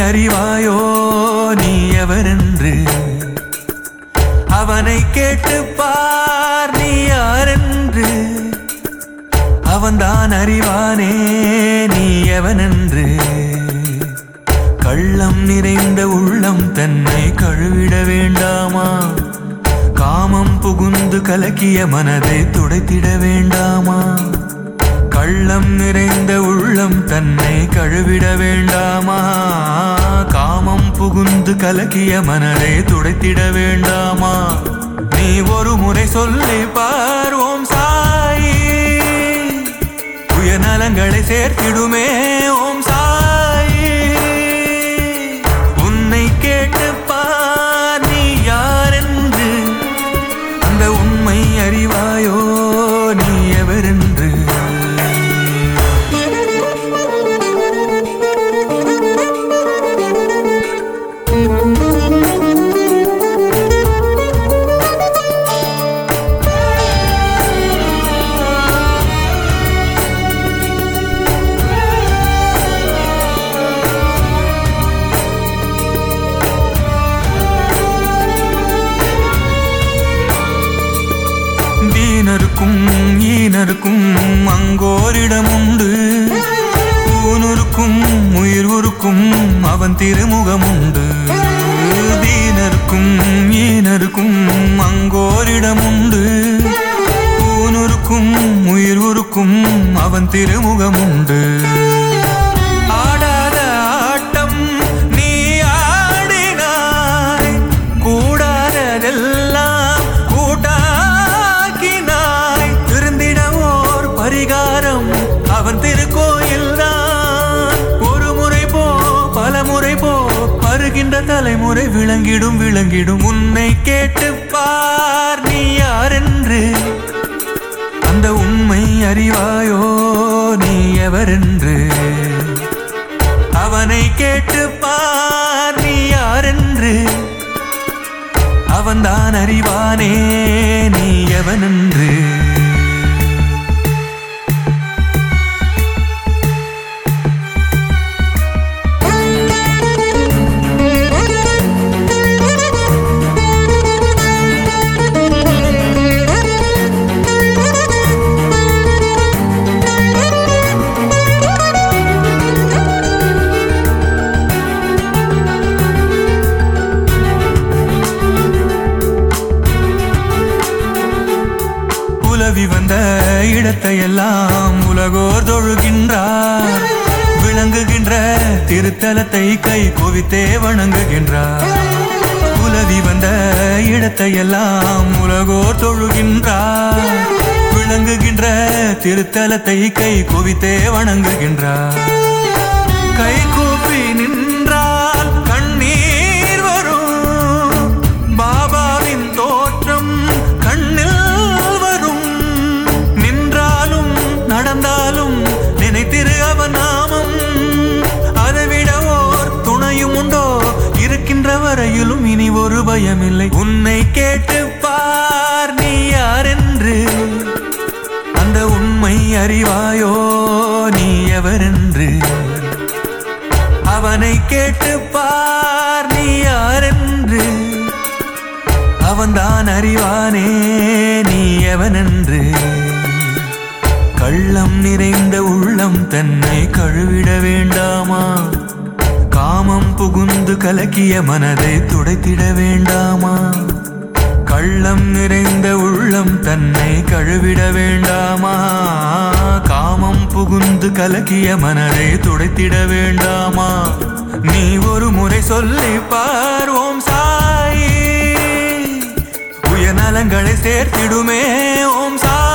அறிவாயோ நீ எவரென்று அவனை கேட்டு பார் நீ யாரென்று அவன்தான் அறிவானே நீ எவனென்று கள்ளம் நிறைந்த உள்ளம் தன்னை கழுவிட வேண்டாமா காமம் புகுந்து கலக்கிய மனதை துடைத்திட வேண்டாமா கள்ளம் நிறைந்த உள்ளம் தன்னை கழுவிட வேண்டாமா காமம் புகுந்து கலக்கிய மனதை துடைத்திட வேண்டாமா நீ ஒரு முறை சொல்லி பார்வோம் சாயி சுயநலங்களை சேர்த்திடுமே ஓம் சாயி உன்னை கேட்டு பார் நீ யாரென்று அந்த உண்மை அறிவாயோ நீ எவரென்று தீனருக்கும் ஈனருக்கும் அங்கோரிடம் உண்டு ஊனுருக்கும் உயிர் உருக்கும் அவன் திருமுகம் உண்டு தீனருக்கும் ஈனருக்கும் அங்கோரிடம் உண்டு ஊனுருக்கும் உயிர் உருக்கும் அவன் திருமுகம் உண்டு ஆடாத ஆட்டம் நீ ஆடினாய் கூடாததெல்லாம் கூட்டாக்கினாய் திருந்திட ஓர் பரிகாரம் அவன் திருக்கோயில்தான் ஒரு முறை போ பல முறை போ வருகின்ற தலைமுறை விளங்கிடும் விளங்கிடும் உன்னை கேட்டு பார் நீ யாரென்று அந்த உண்மை அறிவாயோ நீ எவரென்று அவனை கேட்டு பார் நீ யாரென்று அவன்தான் அறிவானே நீ எவனென்று உலவி வந்த இடத்தையெல்லாம் உலகோர் தொழுகின்றார் விளங்குகின்ற திருத்தலத்தை கை குவித்தே வணங்குகின்றார் உலவி வந்த இடத்தையெல்லாம் உலகோர் தொழுகின்றார் விளங்குகின்ற திருத்தலத்தை கை குவித்தே வணங்குகின்றார் கை கூப்பி நின்றால் கண்ணீர் வரும் பாபாவின் தோற்றம் கண்ணில் வரும் நின்றாலும் நடந்தாலும் நினைத்திரு அவன் நாமம் அதைவிட ஓர் துணையும் உண்டோ இருக்கின்ற வரையிலும் இனி ஒரு பயமில்லை உன்னை கேட்டு பார் நீ யாரென்று அந்த உண்மை அறிவாயோ நீ எவரென்று அவனை கேட்டு பார் நீ யாரென்று அவன்தான் அறிவானே நீ எவனென்று கள்ளம் நிறைந்த உள்ளம் தன்னை கழுவிட வேண்டாமா காமம் புகுந்து கலக்கிய மனதை துடைத்திட வேண்டாமா கள்ளம் நிறைந்த உள்ளம் தன்னை கழுவிட வேண்டாமா காமம் புகுந்து கலக்கிய மனதை துடைத்திட வேண்டாமா நீ ஒரு முறை சொல்லி பார்வோம் சாயி உயநலங்களை சேர்த்திடுமே ஓம் சாயி